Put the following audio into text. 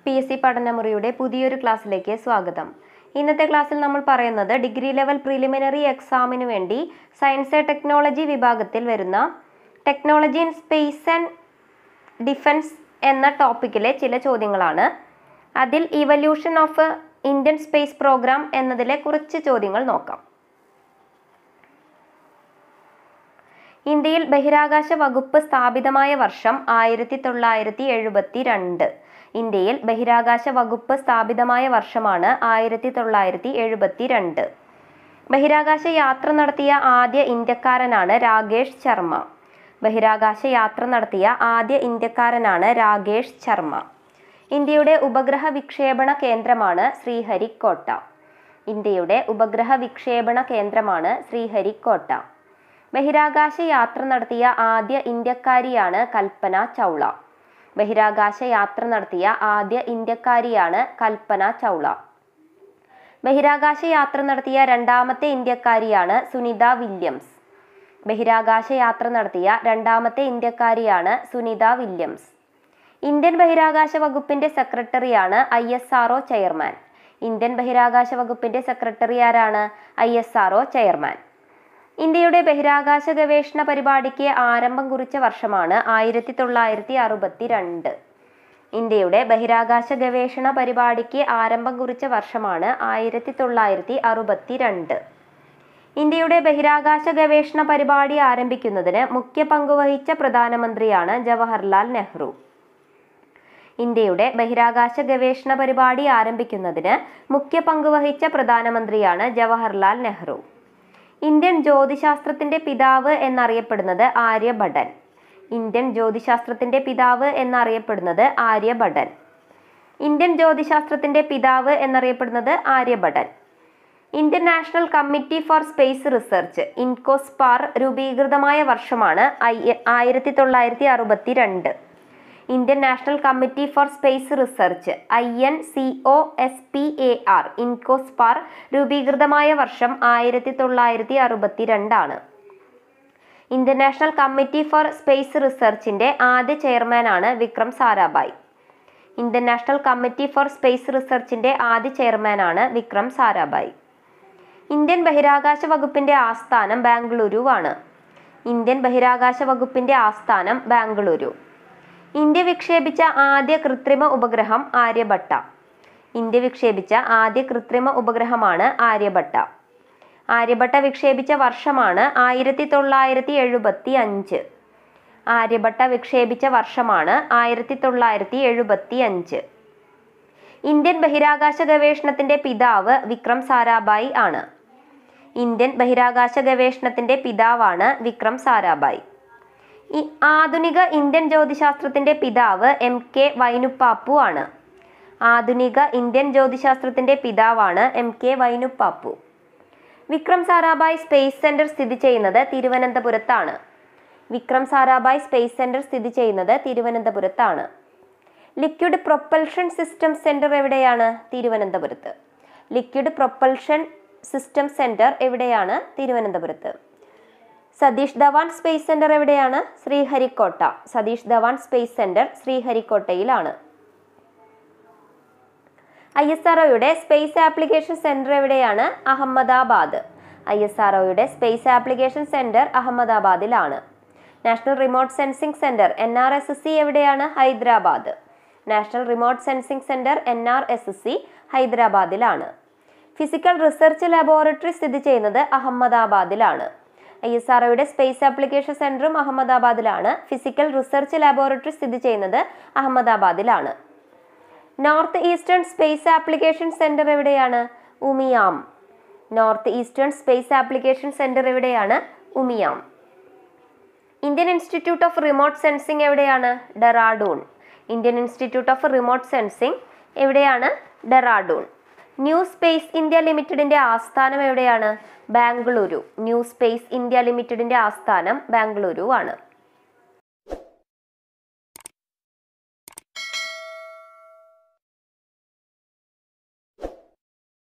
P S C പഠനമുറിയുടെ പുതിയൊരു ക്ലാസ്സിലേക്ക് സ്വാഗതം ഇന്നത്തെ ക്ലാസ്സിൽ നമ്മൾ പറയുന്നത് ഡിഗ്രി ലെവൽ പ്രിലിമിനറി എക്സാമിന് വേണ്ടി സയൻസ് ആൻഡ് ടെക്നോളജി വിഭാഗത്തിൽ വരുന്ന technology in space and defence എന്ന ടോപ്പിക്കിലെ ചില ചോദ്യങ്ങളാണ് അതിൽ evolution of Indian space program എന്നതിലെ കുറച്ച് ചോദ്യങ്ങൾ നോക്കാം ഇന്ത്യയിൽ ബഹിരാകാശ വകുപ്പ് സ്ഥാപിതമായ വർഷം ആയിരത്തി തൊള്ളായിരത്തി എഴുപത്തി രണ്ട് ഇന്ത്യയിൽ ബഹിരാകാശ വകുപ്പ് സ്ഥാപിതമായ വർഷമാണ് ആയിരത്തി തൊള്ളായിരത്തി എഴുപത്തി രണ്ട് ബഹിരാകാശ യാത്ര നടത്തിയ ആദ്യ ഇന്ത്യക്കാരനാണ് രാകേഷ് ശർമ്മ ബഹിരാകാശ യാത്ര നടത്തിയ ആദ്യ ഇന്ത്യക്കാരനാണ് രാകേഷ് ശർമ്മ ഇന്ത്യയുടെ ഉപഗ്രഹ വിക്ഷേപണ കേന്ദ്രമാണ് ശ്രീഹരിക്കോട്ട ഇന്ത്യയുടെ ഉപഗ്രഹ വിക്ഷേപണ കേന്ദ്രമാണ് ശ്രീഹരിക്കോട്ട ബഹിരാകാശ യാത്ര നടത്തിയ ആദ്യ ഇന്ത്യക്കാരിയാണ് കൽപ്പന ചൗള ബഹിരാകാശ യാത്ര നടത്തിയ ആദ്യ ഇന്ത്യക്കാരിയാണ് കൽപ്പന ചൗള ബഹിരാകാശ യാത്ര നടത്തിയ രണ്ടാമത്തെ ഇന്ത്യക്കാരിയാണ് സുനിത വില്യംസ് ബഹിരാകാശ യാത്ര നടത്തിയ രണ്ടാമത്തെ ഇന്ത്യക്കാരിയാണ് സുനിത വില്യംസ് ഇന്ത്യൻ ബഹിരാകാശ വകുപ്പിന്റെ സെക്രട്ടറിയാണ് I S R chairman Indian ബഹിരാകാശ വകുപ്പിന്റെ സെക്രട്ടറി ആരാണ് ഐ എസ് ആർ ചെയർമാൻ ഇന്ത്യയുടെ ബഹിരാകാശ ഗവേഷണ പരിപാടിക്ക് ആരംഭം കുറിച്ച വർഷമാണ് ആയിരത്തി തൊള്ളായിരത്തി അറുപത്തി രണ്ട് ഇന്ത്യയുടെ ബഹിരാകാശ ഗവേഷണ പരിപാടിക്ക് ആരംഭം കുറിച്ച വർഷമാണ് ആയിരത്തി തൊള്ളായിരത്തി അറുപത്തി രണ്ട് ഇന്ത്യയുടെ ബഹിരാകാശ ഗവേഷണ പരിപാടി ആരംഭിക്കുന്നതിന് മുഖ്യ പങ്കുവഹിച്ച പ്രധാനമന്ത്രിയാണ് ജവഹർലാൽ നെഹ്റു ഇന്ത്യയുടെ ബഹിരാകാശ ഗവേഷണ പരിപാടി ആരംഭിക്കുന്നതിന് മുഖ്യ പങ്കുവഹിച്ച പ്രധാനമന്ത്രിയാണ് ജവഹർലാൽ നെഹ്റു ഇന്ത്യൻ ജ്യോതിശാസ്ത്രത്തിന്റെ പിതാവ് എന്നറിയപ്പെടുന്നത് ആര്യഭടൻ ഇന്ത്യൻ ജ്യോതിശാസ്ത്രത്തിന്റെ പിതാവ് എന്നറിയപ്പെടുന്നത് ആര്യഭടൻ ഇന്ത്യൻ ജ്യോതിശാസ്ത്രത്തിന്റെ പിതാവ് എന്നറിയപ്പെടുന്നത് Aryabhata Indian National Committee for Space Research INCOSPAR രൂപീകൃതമായ വർഷമാണ് ആയിരത്തി തൊള്ളായിരത്തി അറുപത്തി രണ്ട് Indian National Committee for Space Research I N C O S P A R INCOSPAR രൂപീകൃതമായ വർഷം ആയിരത്തി തൊള്ളായിരത്തി അറുപത്തി രണ്ടാണ് Indian National Committee for Space റിസർച്ചിന്റെ ആദ്യ ചെയർമാനാണ് Vikram Sarabhai Indian National Committee for Space റിസർച്ചിന്റെ ആദ്യ ചെയർമാനാണ് വിക്രം സാരാഭായ് ഇന്ത്യൻ ബഹിരാകാശ വകുപ്പിന്റെ ആസ്ഥാനം ബാംഗ്ലൂരു ആണ് ഇന്ത്യൻ ബഹിരാകാശ വകുപ്പിന്റെ ആസ്ഥാനം ബാംഗ്ലൂരു ഇന്ത്യ വിക്ഷേപിച്ച ആദ്യ കൃത്രിമ ഉപഗ്രഹം ആര്യഭട്ട ഇന്ത്യ വിക്ഷേപിച്ച ആദ്യ കൃത്രിമ ഉപഗ്രഹമാണ് ആര്യഭട്ട ആര്യഭട്ട വിക്ഷേപിച്ച വർഷമാണ് ആയിരത്തി തൊള്ളായിരത്തി എഴുപത്തി അഞ്ച് ആര്യഭട്ട വിക്ഷേപിച്ച വർഷമാണ് ആയിരത്തി തൊള്ളായിരത്തി എഴുപത്തി അഞ്ച് ഇന്ത്യൻ ബഹിരാകാശ ഗവേഷണത്തിന്റെ പിതാവ് വിക്രം സാരാഭായ് ആണ് ഇന്ത്യൻ ബഹിരാകാശ ഗവേഷണത്തിന്റെ പിതാവാണ് വിക്രം സാരാഭായ് ഈ ആധുനിക ഇന്ത്യൻ ജ്യോതിശാസ്ത്രത്തിന്റെ പിതാവ് എം കെ വൈനുപ്പാപ്പു ആണ് ആധുനിക ഇന്ത്യൻ ജ്യോതിശാസ്ത്രത്തിന്റെ പിതാവാണ് M K Vainu Bappu Vikram Sarabhai Space Centre സ്ഥിതി ചെയ്യുന്നത് തിരുവനന്തപുരത്താണ് വിക്രം സാരാഭായ് സ്പേസ് സെന്റർ സ്ഥിതി ചെയ്യുന്നത് തിരുവനന്തപുരത്താണ് ലിക്വിഡ് പ്രൊപ്പൽഷൻ സിസ്റ്റം സെന്റർ എവിടെയാണ് തിരുവനന്തപുരത്ത് ലിക്വിഡ് പ്രൊപ്പൽഷൻ സിസ്റ്റം സെന്റർ എവിടെയാണ് തിരുവനന്തപുരത്ത് സതീഷ് ധവാൻ സ്പേസ് സെന്റർ എവിടെയാണ് ശ്രീഹരിക്കോട്ട സതീഷ് ധവാൻ സ്പേസ് സെന്റർ ശ്രീഹരിക്കോട്ടയിലാണ് I S R Space Application Centre എവിടെയാണ് Ahmedabad I S R Space Application Centre അഹമ്മദാബാദിലാണ് National Remote Sensing Centre N R S C എവിടെയാണ് Hyderabad National Remote Sensing Centre N R S C ഹൈദരാബാദിലാണ് Physical Research Laboratory സ്ഥിതി ചെയ്യുന്നത് അഹമ്മദാബാദിലാണ് I S R Space Application സെന്ററും അഹമ്മദാബാദിലാണ് Physical Research Laboratory സ്ഥിതി ചെയ്യുന്നത് അഹമ്മദാബാദിലാണ് North Eastern Space Application Centre എവിടെയാണ് ഉമിയാം north Eastern Space Application Centre എവിടെയാണ് Umiam Indian Institute of Remote Sensing എവിടെയാണ് Dehradun Indian Institute of Remote Sensing എവിടെയാണ് ഡെറാഡൂൺ ന്യൂ സ്പേസ് ഇന്ത്യ ലിമിറ്റഡിന്റെ ആസ്ഥാനം എവിടെയാണ് ബാംഗ്ലൂരു ന്യൂ സ്പേസ് ഇന്ത്യ ലിമിറ്റഡിന്റെ ആസ്ഥാനം ബാംഗ്ലൂരു ആണ്